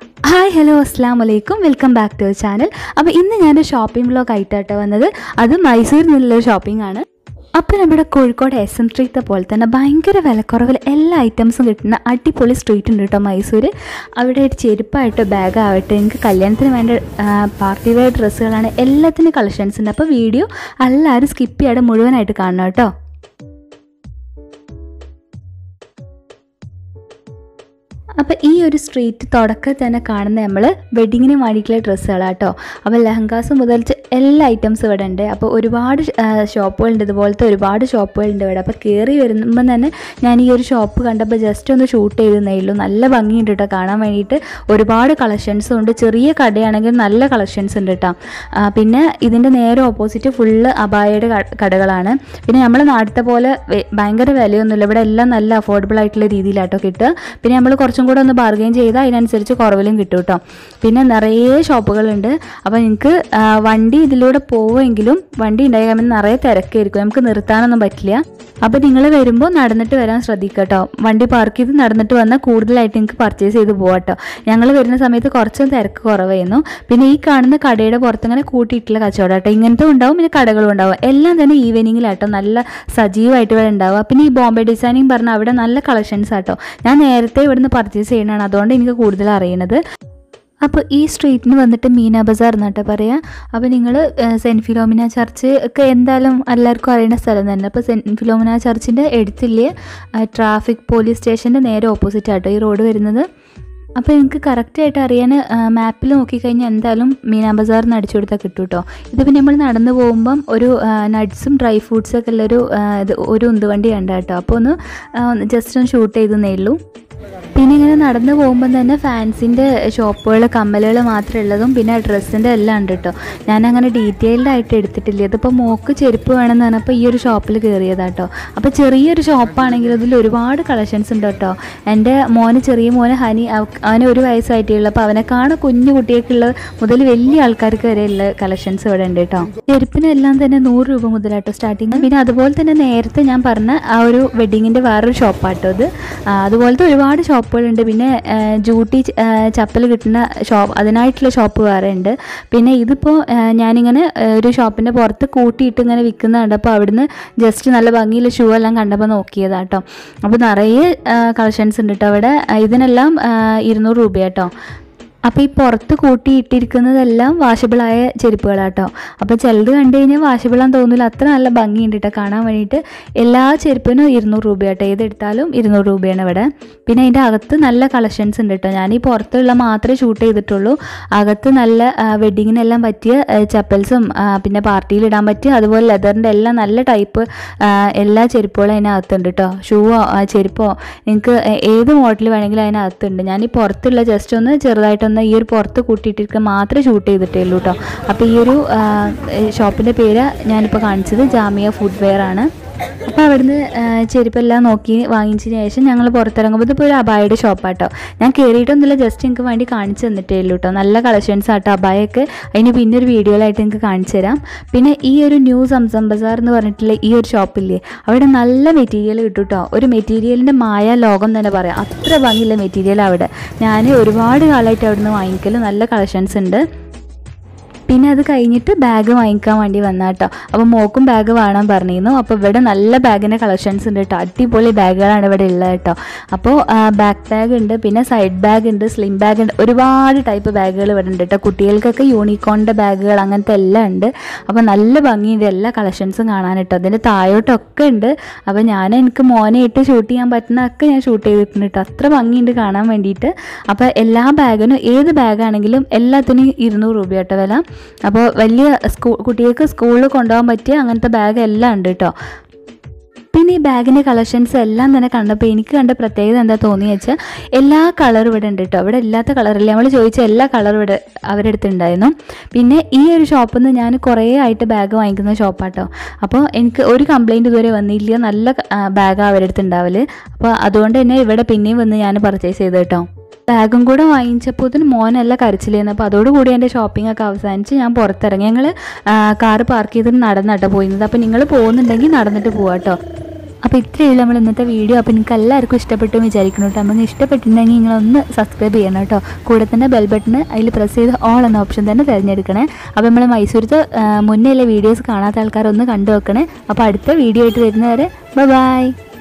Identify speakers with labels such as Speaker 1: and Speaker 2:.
Speaker 1: hi hello അസ്സാം വലൈക്കും welcome back to channel അപ്പോൾ ഇന്ന് ഞാനൊരു ഷോപ്പിംഗ് വ്ലോഗ് ആയിട്ടാട്ടോ വന്നത് അത് മൈസൂരിൽ നിന്നുള്ള ഷോപ്പിംഗ് ആണ് അപ്പോൾ നമ്മുടെ കോഴിക്കോട് എസ് എം സ്ട്രീത്തെ പോലെ തന്നെ ഭയങ്കര വിലക്കുറവിൽ എല്ലാ ഐറ്റംസും കിട്ടുന്ന അടിപൊളി സ്ട്രീറ്റ് ഉണ്ട് കേട്ടോ മൈസൂർ അവിടെ ഒരു ചെരുപ്പായിട്ട് ബാഗ് ആവട്ടെ എനിക്ക് കല്യാണത്തിന് വേണ്ട പാർട്ടി വെയർ ഡ്രസ്സുകളാണ് എല്ലാത്തിനും കളക്ഷൻസ് ഉണ്ട് അപ്പോൾ വീഡിയോ എല്ലാവരും സ്കിപ്പ് ചെയ്യാതെ മുഴുവനായിട്ട് കാണണം കേട്ടോ അപ്പോൾ ഈ ഒരു സ്ട്രീറ്റ് തുടക്കത്തിൽ തന്നെ കാണുന്ന നമ്മൾ വെഡിങ്ങിന് വേണ്ടിയിട്ടുള്ള ഡ്രസ്സുകളാട്ടോ അപ്പോൾ ലെഹങ്കാസ് മുതൽ ചെ- എല്ലാ ഐറ്റംസും ഇവിടെ ഉണ്ട് അപ്പോൾ ഒരുപാട് ഷോപ്പുകളുണ്ട് ഇതുപോലത്തെ ഒരുപാട് ഷോപ്പുകളുണ്ട് ഇവിടെ അപ്പോൾ കയറി വരുമ്പം തന്നെ ഞാൻ ഈ ഒരു ഷോപ്പ് കണ്ടപ്പോൾ ജസ്റ്റ് ഒന്ന് ഷൂട്ട് ചെയ്തേ ഉള്ളൂ നല്ല ഭംഗിയുണ്ട് കേട്ടോ കാണാൻ വേണ്ടിയിട്ട് ഒരുപാട് കളക്ഷൻസും ഉണ്ട് ചെറിയ കടയാണെങ്കിൽ നല്ല കളക്ഷൻസ് ഉണ്ട് കേട്ടോ ആ, പിന്നെ ഇതിൻ്റെ നേരെ ഓപ്പോസിറ്റ് ഫുള്ള് അബായയുടെ ക- കടകളാണ് പിന്നെ നമ്മുടെ നാട്ടിലത്തെ പോലെ വെ- ഭയങ്കര വിലയൊന്നുമില്ല ഇവിടെ എല്ലാം നല്ല അഫോർഡബിൾ ആയിട്ടുള്ള രീതിയിലാട്ടോ കിട്ടുക പിന്നെ നമ്മൾ കുറച്ചും കൂടെ ഒന്ന് ബാർഗെയിൻ ചെയ്താൽ അതിനനുസരിച്ച് കുറവിലും കിട്ടും കേട്ടോ പിന്നെ നിറയെ ഷോപ്പുകളുണ്ട് അപ്പോൾ നിങ്ങൾക്ക് ആ, വണ്ടി ഇതിലൂടെ പോവുമെങ്കിലും വണ്ടി ഉണ്ടായി കഴിയുമ്പോൾ നിറയെ തിരക്കായിരിക്കും നമുക്ക് നിർത്താനൊന്നും പറ്റില്ല അപ്പോൾ നിങ്ങൾ വരുമ്പോൾ നടന്നിട്ട് വരാൻ ശ്രദ്ധിക്കുക കേട്ടോ വണ്ടി പാർക്ക് ചെയ്ത് നടന്നിട്ട് വന്നാൽ കൂടുതലായിട്ട് നിങ്ങൾക്ക് പർച്ചേസ് ചെയ്ത് പോകാം കേട്ടോ ഞങ്ങൾ വരുന്ന സമയത്ത് കുറച്ചും തിരക്ക് കുറവായിരുന്നു പിന്നെ ഈ കാണുന്ന കടയുടെ പുറത്തിങ്ങനെ കൂട്ടിയിട്ടുള്ള കച്ചവടം കേട്ടോ ഇങ്ങനത്തെ ഉണ്ടാവും പിന്നെ കടകളും ഉണ്ടാവും എല്ലാം തന്നെ ഈവനിങ്ങിലാട്ടോ നല്ല സജീവമായിട്ട് ഇവിടെ ഉണ്ടാവുക പിന്നെ ഈ ബോംബെ ഡിസൈനിങ് പറഞ്ഞ അവിടെ നല്ല കളക്ഷൻസ് ആട്ടോ ഞാൻ നേരത്തെ ഇവിടുന്ന് പർച്ചേസ് ചെയ്യണതാണ് അതുകൊണ്ട് എനിക്ക് കൂടുതൽ അറിയണത് അപ്പോൾ ഈ സ്ട്രീറ്റിന് വന്നിട്ട് മീന ബസാർ എന്നാട്ടോ പറയാം അപ്പോൾ നിങ്ങൾ സെൻറ്റ് ഫിലോമിന ചർച്ച് ഒക്കെ എന്തായാലും എല്ലാവർക്കും അറിയുന്ന സ്ഥലം തന്നെ അപ്പോൾ സെൻറ്റ് ഫിലോമിന ചർച്ചിൻ്റെ എടുത്തില്ലേ ട്രാഫിക് പോലീസ് സ്റ്റേഷൻ്റെ നേരെ ഓപ്പോസിറ്റ് ആട്ടോ ഈ റോഡ് വരുന്നത് അപ്പോൾ എനിക്ക് കറക്റ്റായിട്ട് അറിയാൻ മാപ്പിൽ നോക്കിക്കഴിഞ്ഞാൽ എന്തായാലും മീന ബസാറിന് അടിച്ചു കൊടുത്താൽ കിട്ടും കേട്ടോ ഇത് പിന്നെ നമ്മൾ നടന്നു പോകുമ്പം ഒരു നട്ട്സും ഡ്രൈ ഫ്രൂട്ട്സും ഒക്കെ ഉള്ളൊരു ആ, ഇത് ഒരു ഉന്തുവണ്ടി കണ്ട കേട്ടോ അപ്പോൾ ഒന്ന് ജസ്റ്റ് ഒന്ന് ഷൂട്ട് ചെയ്തേ ഉള്ളൂ പിന്നെ ഇങ്ങനെ നടന്നു പോകുമ്പോൾ തന്നെ ഫാൻസിൻ്റെ ഷോപ്പുകൾ കമ്മലുകൾ മാത്രമേ ഉള്ളതും പിന്നെ ഡ്രസ്സിൻ്റെ എല്ലാം ഉണ്ട് കേട്ടോ ഞാനങ്ങനെ ഡീറ്റെയിൽഡ് ആയിട്ട് എടുത്തിട്ടില്ല ഇതിപ്പോൾ മോക്ക് ചെരുപ്പ് വേണമെന്ന് പറഞ്ഞപ്പോൾ ഈ ഒരു ഷോപ്പിൽ കയറിയതാട്ടോ അപ്പോൾ ചെറിയൊരു ഷോപ്പാണെങ്കിൽ ഇതിൽ ഒരുപാട് കളക്ഷൻസ് ഉണ്ട് കേട്ടോ എൻ്റെ മോന് ചെറിയ മോന് ഹനി അവ- അവന് ഒരു വയസ്സായിട്ടേ ഉള്ളൂ അപ്പോൾ അവനെക്കാണ് കുഞ്ഞു കുട്ടികൾക്കുള്ള മുതൽ വലിയ ആൾക്കാർക്ക് വരെയുള്ള കളക്ഷൻസ് ഇവിടെ ഉണ്ട് കേട്ടോ ചെരുപ്പിനെല്ലാം തന്നെ നൂറ് രൂപ മുതലാട്ടോ സ്റ്റാർട്ടിങ് പിന്നെ അതുപോലെ തന്നെ നേരത്തെ ഞാൻ പറഞ്ഞ ആ ഒരു വെഡിങ്ങിൻ്റെ വേറൊരു ഷോപ്പാട്ടോ ഇത് ആ, അതുപോലത്തെ ഒരുപാട് ഷോപ്പുകളുണ്ട് പിന്നെ ആ, ജൂട്ടി ചപ്പൽ കിട്ടുന്ന ഷോപ്പ് അതിനായിട്ടുള്ള ഷോപ്പ് വേറെ ഉണ്ട് പിന്നെ ഇതിപ്പോൾ ആ, ഞാനിങ്ങനെ ആ, ഒരു ഷോപ്പിൻ്റെ പുറത്ത് കൂട്ടിയിട്ട് ഇങ്ങനെ വിൽക്കുന്ന കണ്ടപ്പോൾ അവിടുന്ന് ജസ്റ്റ് നല്ല ഭംഗിയുള്ള ഷൂ എല്ലാം കണ്ടപ്പോൾ നോക്കിയതാട്ടോ അപ്പോൾ നിറയെ കളക്ഷൻസ് ഉണ്ട് കേട്ടോ അവിടെ ആ, ഇതിനെല്ലാം ആ, ഇരുന്നൂറ് രൂപയാട്ടോ അപ്പോൾ ഈ പുറത്ത് കൂട്ടിയിട്ടിരിക്കുന്നതെല്ലാം വാഷബിളായ ചെരുപ്പുകളാട്ടോ അപ്പോൾ ചിലത് കണ്ടു കഴിഞ്ഞാൽ വാഷബിളാന്ന് തോന്നില്ല അത്ര നല്ല ഭംഗിയുണ്ട് കേട്ടോ കാണാൻ വേണ്ടിയിട്ട് എല്ലാ ചെരുപ്പിനും ഇരുന്നൂറ് രൂപയാട്ടോ ഏതെടുത്താലും ഇരുന്നൂറ് രൂപയാണ് ഇവിടെ പിന്നെ അതിൻ്റെ അകത്ത് നല്ല കളക്ഷൻസ് ഉണ്ട് കേട്ടോ ഞാൻ ഈ പുറത്തുള്ള മാത്രമേ ഷൂട്ട് ചെയ്തിട്ടുള്ളൂ അകത്ത് നല്ല വെഡ്ഡിങ്ങിനെല്ലാം പറ്റിയ ചപ്പൽസും പിന്നെ പാർട്ടിയിൽ ഇടാൻ പറ്റിയ അതുപോലെ ലെതറിൻ്റെ എല്ലാം നല്ല ടൈപ്പ് എല്ലാ ചെരുപ്പുകളും അതിനകത്തുണ്ട് കേട്ടോ ഷൂവോ ചെരുപ്പോ നിങ്ങൾക്ക് ഏത് മോഡൽ വേണമെങ്കിലും അതിനകത്തുണ്ട് ഞാൻ ഈ പുറത്തുള്ള ജസ്റ്റ് ഒന്ന് ചെറുതായിട്ടൊന്ന് ഈ ഒരു പുറത്ത് കൂട്ടിയിട്ടിരിക്കുക മാത്രമേ ഷൂട്ട് ചെയ്തിട്ടേ ഉള്ളൂ കേട്ടോ അപ്പോൾ ഈ ഒരു ഷോപ്പിൻ്റെ പേര് ഞാനിപ്പോൾ കാണിച്ചത് ജാമിയ ഫുഡ് വെയർ ആണ് അപ്പോൾ അവിടുന്ന് ആ, ചെരുപ്പെല്ലാം നോക്കി വാങ്ങിച്ചതിന് ശേഷം ഞങ്ങൾ പുറത്തിറങ്ങുമ്പോൾ ഇതിപ്പോൾ ഒരു അബായയുടെ ഷോപ്പാട്ടോ ഞാൻ കയറിയിട്ടൊന്നുമില്ല ജസ്റ്റ് എനിക്ക് വേണ്ടി കാണിച്ചു തന്നിട്ടേ ഉള്ളൂ കേട്ടോ നല്ല കളക്ഷൻസ് ആട്ടോ അബായൊക്കെ അതിന് പിന്നെ ഒരു വീഡിയോയിലായിട്ട് നിങ്ങൾക്ക് കാണിച്ചു തരാം പിന്നെ ഈ ഒരു ന്യൂ സംസം ബസാർ എന്ന് പറഞ്ഞിട്ടുള്ള ഈ ഒരു ഷോപ്പില്ലേ അവിടെ നല്ല മെറ്റീരിയൽ കിട്ടും കേട്ടോ ഒരു മെറ്റീരിയലിൻ്റെ മായ ലോകം തന്നെ പറയാം അത്ര ഭംഗിയുള്ള മെറ്റീരിയൽ അവിടെ ഞാൻ ഒരുപാട് കാലമായിട്ട് അവിടുന്ന് വാങ്ങിക്കൽ നല്ല കളക്ഷൻസ് ഉണ്ട് പിന്നെ അത് കഴിഞ്ഞിട്ട് ബാഗ് വാങ്ങിക്കാൻ വേണ്ടി വന്ന കേട്ടോ അപ്പോൾ മോക്കും ബാഗ് വേണം പറഞ്ഞിരുന്നു അപ്പോൾ ഇവിടെ നല്ല ബാഗിൻ്റെ കളക്ഷൻസ് ഉണ്ട് കേട്ടോ അടിപൊളി ബാഗുകളാണ് ഇവിടെ ഉള്ളത് കേട്ടോ അപ്പോൾ ബാക്ക് ബാഗ് ഉണ്ട് പിന്നെ സൈഡ് ബാഗ് ഉണ്ട് സ്ലിം ബാഗ് ഉണ്ട് ഒരുപാട് ടൈപ്പ് ബാഗുകൾ ഇവിടെ ഉണ്ട് കേട്ടോ കുട്ടികൾക്കൊക്കെ യൂണിക്കോണിൻ്റെ ബാഗുകൾ അങ്ങനത്തെ എല്ലാം ഉണ്ട് അപ്പോൾ നല്ല ഭംഗിയുണ്ട് എല്ലാ കളക്ഷൻസും കാണാൻ കേട്ടോ അതിൻ്റെ താഴോട്ടൊക്കെ ഉണ്ട് അപ്പോൾ ഞാൻ എനിക്ക് മോനെ ഇട്ട് ഷൂട്ട് ചെയ്യാൻ പറ്റുന്നതൊക്കെ ഞാൻ ഷൂട്ട് ചെയ്തിട്ടുണ്ട് കേട്ടോ അത്ര ഭംഗിയുണ്ട് കാണാൻ വേണ്ടിയിട്ട് അപ്പോൾ എല്ലാ ബാഗിനും ഏത് ബാഗാണെങ്കിലും എല്ലാത്തിനും ഇരുന്നൂറ് രൂപ കേട്ടോ വില അപ്പോൾ വലിയ സ്കൂ കുട്ടികൾക്ക് സ്കൂളിൽ കൊണ്ടുപോകാൻ പറ്റിയ അങ്ങനത്തെ ബാഗ് എല്ലാം ഉണ്ട് കേട്ടോ പിന്നെ ഈ ബാഗിൻ്റെ കളക്ഷൻസ് എല്ലാം തന്നെ കണ്ടപ്പോൾ എനിക്ക് കണ്ട പ്രത്യേകത എന്താ തോന്നി വെച്ചാൽ എല്ലാ കളറും ഇവിടെ ഉണ്ട് കേട്ടോ ഇവിടെ ഇല്ലാത്ത കളറില്ല നമ്മൾ ചോദിച്ച എല്ലാ കളറും ഇവിടെ അവരുടെ അടുത്തുണ്ടായിരുന്നു പിന്നെ ഈ ഒരു ഷോപ്പിൽ നിന്ന് ഞാൻ കുറേ ആയിട്ട് ബാഗ് വാങ്ങിക്കുന്ന ഷോപ്പാട്ടോ അപ്പോൾ എനിക്ക് ഒരു കംപ്ലൈൻറ്റ് ഇതുവരെ വന്നില്ല നല്ല ബാഗാണ് അവരുടെ അടുത്ത് ഉണ്ടാവല് അപ്പോൾ അതുകൊണ്ട് തന്നെ ഇവിടെ പിന്നെയും വന്ന് ഞാൻ പർച്ചേസ് ചെയ്തു കേട്ടോ ബാഗും കൂടെ വാങ്ങിച്ചപ്പോഴത്തേന് മോനല്ല കരച്ചിലായിരുന്നു അപ്പോൾ അതോടുകൂടി എൻ്റെ ഷോപ്പിംഗ് ഒക്കെ അവസാനിച്ച് ഞാൻ പുറത്തിറങ്ങി ഞങ്ങൾ കാറ് പാർക്ക് ചെയ്തിട്ട് നടന്നട്ടോ പോയിരുന്നത് അപ്പോൾ നിങ്ങൾ പോകുന്നുണ്ടെങ്കിൽ നടന്നിട്ട് പോവാം കേട്ടോ അപ്പോൾ ഇത്രയുള്ള നമ്മൾ ഇന്നത്തെ വീഡിയോ അപ്പോൾ നിങ്ങൾക്ക് എല്ലാവർക്കും ഇഷ്ടപ്പെട്ടു എന്ന് വിചാരിക്കണം കേട്ടോ നമുക്ക് ഇഷ്ടപ്പെട്ടിട്ടുണ്ടെങ്കിൽ നിങ്ങളൊന്ന് സബ്സ്ക്രൈബ് ചെയ്യണം കേട്ടോ കൂടെ തന്നെ ബെൽ ബട്ടൺ അതിൽ പ്രസ് ചെയ്ത് ഓൾ എന്ന ഓപ്ഷൻ തന്നെ തിരഞ്ഞെടുക്കണേ അപ്പോൾ നമ്മൾ മൈസൂരത്തെ മുന്നേ ഉള്ള വീഡിയോസ് കാണാത്ത ആൾക്കാരൊന്ന് കണ്ടു വെക്കണേ അപ്പോൾ അടുത്ത വീഡിയോ ആയിട്ട് വരുന്നവരെ ബൈ